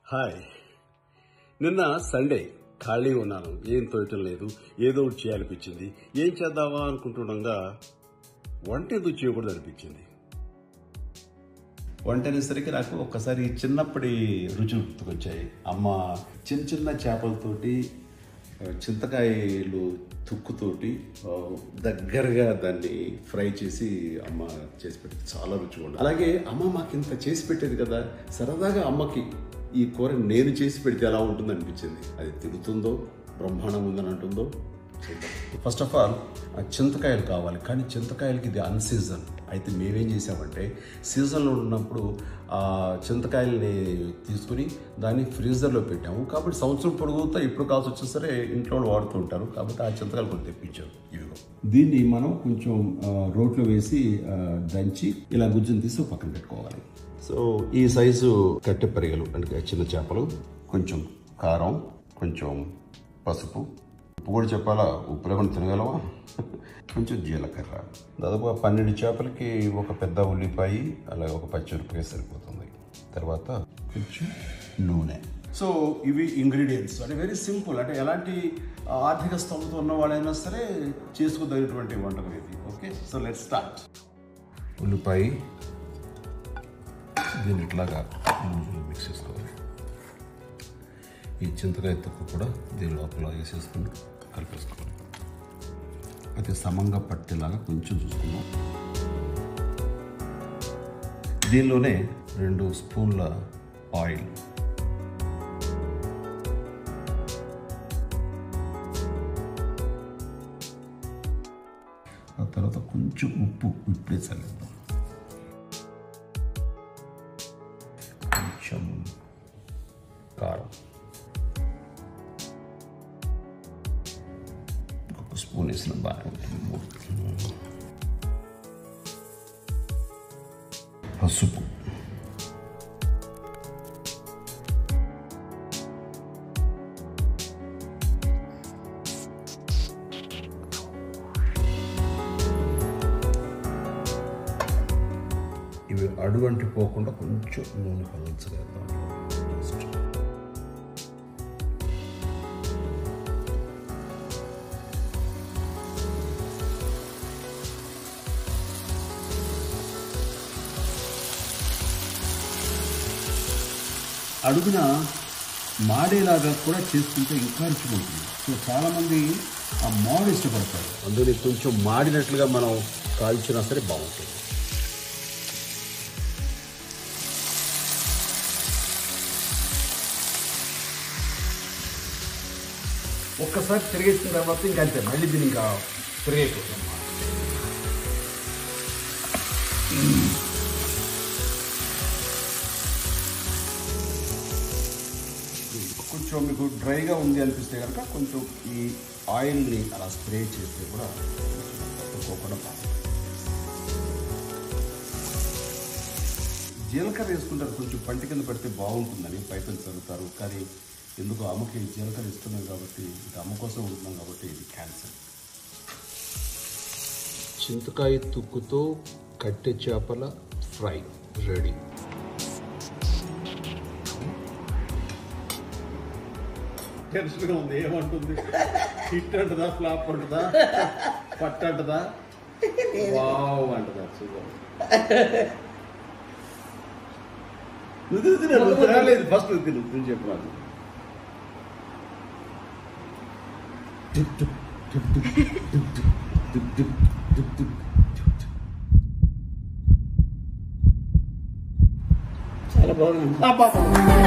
hi నిన్న Sunday ఖాళీ ఉన్నాను ఏం తోయటం లేదు ఏదో ఒకటి చేయాలనిపించింది ఏం చేద్దామా అనుకుంటుండగా వంట ఎందుకు చేయకూడదు అనిపించింది వంట అనేసరికి నాకు ఒక్కసారి చిన్నప్పటి రుచులు గుర్తుకొచ్చాయి అమ్మ చిన్న చిన్న చేపలతోటి ఆ, చింతకాయలు తుక్కుతోటి ఆ, దగ్గరగా దాన్ని ఫ్రై చేసి అమ్మ చేసి పెట్టేది చాలా రుచిగా ఉండేది అలాగే అమ్మ మాకు ఇంత చేసి పెట్టేది కదా సరదాగా అమ్మకి ఈ కూర నేను చేసి పెడితే ఎలా ఉంటుంది అనిపించింది అది తిరుగుతుందో బ్రహ్మాండం ఉందని అంటుందో ఫస్ట్ ఆఫ్ ఆల్ చింతకాయలు కావాలి కానీ చింతకాయలకి ఇది అన్ సీజన్ అయితే మేమేం చేసామంటే సీజన్లో ఉన్నప్పుడు ఆ చింతకాయల్ని తీసుకుని దాన్ని ఫ్రీజర్లో పెట్టాము కాబట్టి సంవత్సరం పొడుగుతా ఎప్పుడు కావాల్సి వచ్చినా సరే ఇంట్లో వాళ్ళు వాడుతూ ఉంటారు కాబట్టి ఆ చింతకాయలు కొన్ని తెప్పించాం ఇవిగో దీన్ని మనం కొంచెం ఆ, రోట్లో వేసి ఆ, దంచి ఇలా గుజ్జుని తీసి ఒక పక్కన పెట్టుకోవాలి సో ఈ సైజు కట్టె పరిగెలు అంటే చిన్న చేపలు కొంచెం కారం కొంచెం పసుపు ఉప్పు కూడా చెప్పాలా ఉప్పు లేకుండా తినగలవా కొంచెం జీలకర్ర దాదాపు పన్నెండు చేపలకి ఒక పెద్ద ఉల్లిపాయ అలాగే ఒక పచ్చిమిరపకాయ సరిపోతుంది తర్వాత కొంచెం నూనె సో ఇవి ఇంగ్రీడియంట్స్ అంటే వెరీ సింపుల్ అంటే ఎలాంటి ఆర్థిక స్తోమత ఉన్న వాళ్ళైనా సరే చేసుకోదగినటువంటి వంటకం ఇది ఓకే సో లెట్ స్టార్ట్ ఉల్లిపాయ దీన్ని ఇట్లాగా మిక్స్ చేసుకోవాలి ఈ చింతకాయ తొక్కు కూడా దీని లోపల వేసేసుకుని కలిపేసుకోవాలి అయితే సమంగా పట్టేలాగా కొంచెం చూసుకుందాం దీనిలోనే రెండు స్పూన్ల ఆయిల్ ఆ తర్వాత కొంచెం ఉప్పు ఇప్పుడే చల్లిద్దాం కొంచెం కారం ఒక స్పూన్ వేసిన బాగా ఉంటుంది పసుపు ఇవి అడుగంటి పోకుండా కొంచెం నూనె పలచగా ఫస్ట్ అడుగున మాడేలాగా కూడా చేసుకుంటే ఇంకా రుచిగా ఉంటుంది సో చాలామంది ఆ మాడు ఇష్టపడతారు అందులో కొంచెం మాడినట్లుగా మనం కాల్చినా సరే బాగుంటుంది ఒక్కసారి తిరిగేసిన తర్వాత ఇంకా అంతే మళ్ళీ దీన్ని ఇంకా తిరిగేయకూడదు కొంచెం మీకు డ్రైగా ఉంది అనిపిస్తే కనుక కొంచెం ఈ ఆయిల్ని అలా స్ప్రే చేస్తే కూడా తక్కువకుండా బాగుంటుంది జీలకర్ర వేసుకుంటారు కొంచెం పంటి కింద పెడితే బాగుంటుందని పైపని చదువుతారు కానీ ఎందుకు అమ్మకి జీలకర్ర ఇస్తున్నాం కాబట్టి ఇంకా అమ్మ కోసం ఉంటున్నాం కాబట్టి ఇది క్యాన్సర్ చింతకాయ తుక్కుతో కట్టె చేపల ఫ్రై రెడీ టెన్షన్గా ఉంది ఏమంటుంది హిట్ అంటదా ఫ్లాప్ అంటదా పట్ట అంటదా వావ్ అంటదా సూపర్ నువ్వు తిను, నువ్వు తినలేదు ఫస్ట్ నువ్వు తిను తిని చెప్పు నాకు చాలా బాగుంది